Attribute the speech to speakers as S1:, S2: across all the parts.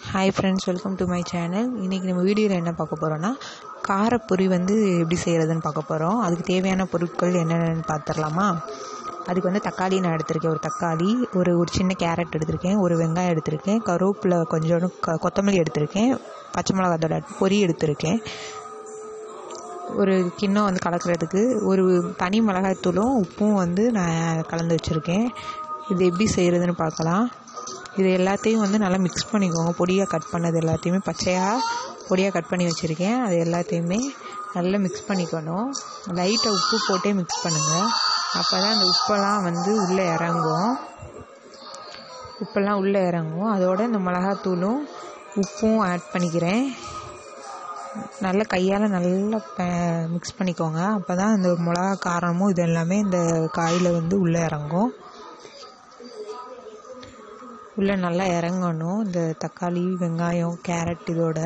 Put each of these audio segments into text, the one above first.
S1: hi friends welcome to my channel இன்றைக்கி நம்ம வீடியோவில் என்ன பார்க்க போகிறோன்னா காரப்பொரி வந்து எப்படி செய்கிறதுன்னு பார்க்க போகிறோம் அதுக்கு தேவையான பொருட்கள் என்னென்னு பார்த்துடலாமா அதுக்கு வந்து தக்காளி நான் எடுத்திருக்கேன் ஒரு தக்காளி ஒரு ஒரு சின்ன கேரட் எடுத்திருக்கேன் ஒரு வெங்காயம் எடுத்திருக்கேன் கருவேப்பிலை கொஞ்சோண்டு க கொத்தமல்லி எடுத்திருக்கேன் பச்சை மிளகாத்தோட பொரி எடுத்திருக்கேன் ஒரு கிண்ணம் வந்து கலக்கிறதுக்கு ஒரு தனி மிளகாய்த்தூளும் உப்பும் வந்து நான் கலந்து வச்சுருக்கேன் இது எப்படி செய்கிறதுன்னு பார்க்கலாம் இது எல்லாத்தையும் வந்து நல்லா மிக்ஸ் பண்ணிக்கோங்க பொடியாக கட் பண்ணது எல்லாத்தையுமே பச்சையாக பொடியாக கட் பண்ணி வச்சுருக்கேன் அது எல்லாத்தையுமே நல்லா மிக்ஸ் பண்ணிக்கணும் லைட்டாக உப்பு போட்டே மிக்ஸ் பண்ணுங்கள் அப்போ தான் அந்த உப்பெல்லாம் வந்து உள்ளே இறங்கும் உப்பெல்லாம் உள்ளே இறங்கும் அதோட இந்த மிளகாத்தூளும் உப்பும் ஆட் பண்ணிக்கிறேன் நல்லா கையால் நல்லா மிக்ஸ் பண்ணிக்கோங்க அப்போ தான் இந்த மிளகா காரமும் இது எல்லாமே இந்த காயில் வந்து உள்ளே இறங்கும் உள்ளே நல்லா இறங்கணும் இந்த தக்காளி வெங்காயம் கேரட் இதோட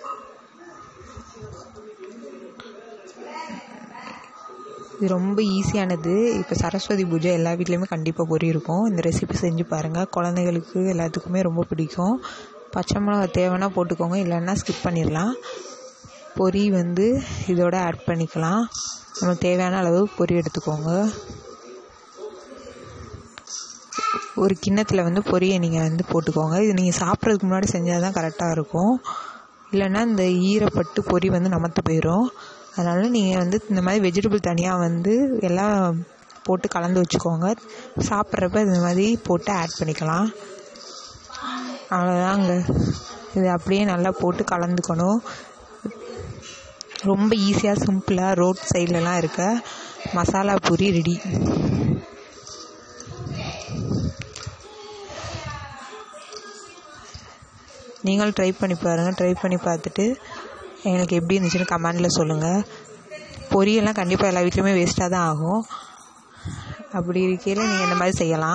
S1: இது ரொம்ப ஈஸியானது இப்போ சரஸ்வதி பூஜை எல்லா வீட்லேயுமே கண்டிப்பாக பொரி இருக்கும் இந்த ரெசிபி செஞ்சு பாருங்கள் குழந்தைகளுக்கு எல்லாத்துக்குமே ரொம்ப பிடிக்கும் பச்சை மிளகா தேவைன்னா போட்டுக்கோங்க இல்லைன்னா ஸ்கிப் பண்ணிடலாம் பொரி வந்து இதோட ஆட் பண்ணிக்கலாம் நமக்கு தேவையான அளவு பொரி எடுத்துக்கோங்க ஒரு கிண்ணத்தில் வந்து பொரியை நீங்கள் வந்து போட்டுக்கோங்க இது நீங்கள் சாப்பிட்றதுக்கு முன்னாடி செஞ்சால் தான் கரெக்டாக இருக்கும் இல்லைன்னா இந்த ஈரப்பட்டு பொரி வந்து நமத்து போயிடும் அதனால் நீங்கள் வந்து இந்த மாதிரி வெஜிடபிள் தனியாக வந்து எல்லாம் போட்டு கலந்து வச்சுக்கோங்க சாப்பிட்றப்ப இந்த மாதிரி போட்டு ஆட் பண்ணிக்கலாம் அவ்வளோதாங்க இது அப்படியே நல்லா போட்டு கலந்துக்கணும் ரொம்ப ஈஸியாக சிம்பிளாக ரோட் சைட்லலாம் இருக்க மசாலா பூரி ரெடி நீங்களும் ட்ரை பண்ணி பாருங்கள் ட்ரை பண்ணி பார்த்துட்டு எனக்கு எப்படி இருந்துச்சுன்னு கமெண்டில் சொல்லுங்கள் பொரியெல்லாம் கண்டிப்பாக எல்லா வீட்லேயுமே வேஸ்ட்டாக தான் ஆகும் அப்படி இருக்கையில் நீங்கள் இந்த மாதிரி செய்யலாம்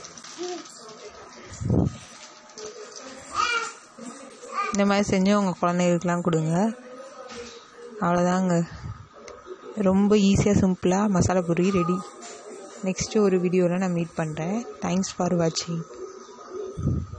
S1: இந்த மாதிரி செஞ்சு உங்கள் குழந்தைகளுக்கெலாம் கொடுங்க அவ்வளோதாங்க ரொம்ப ஈஸியாக சிம்பிளாக மசாலா பொரி ரெடி நெக்ஸ்ட்டு ஒரு வீடியோவில் நான் மீட் பண்ணுறேன் தேங்க்ஸ் ஃபார் வாட்சிங்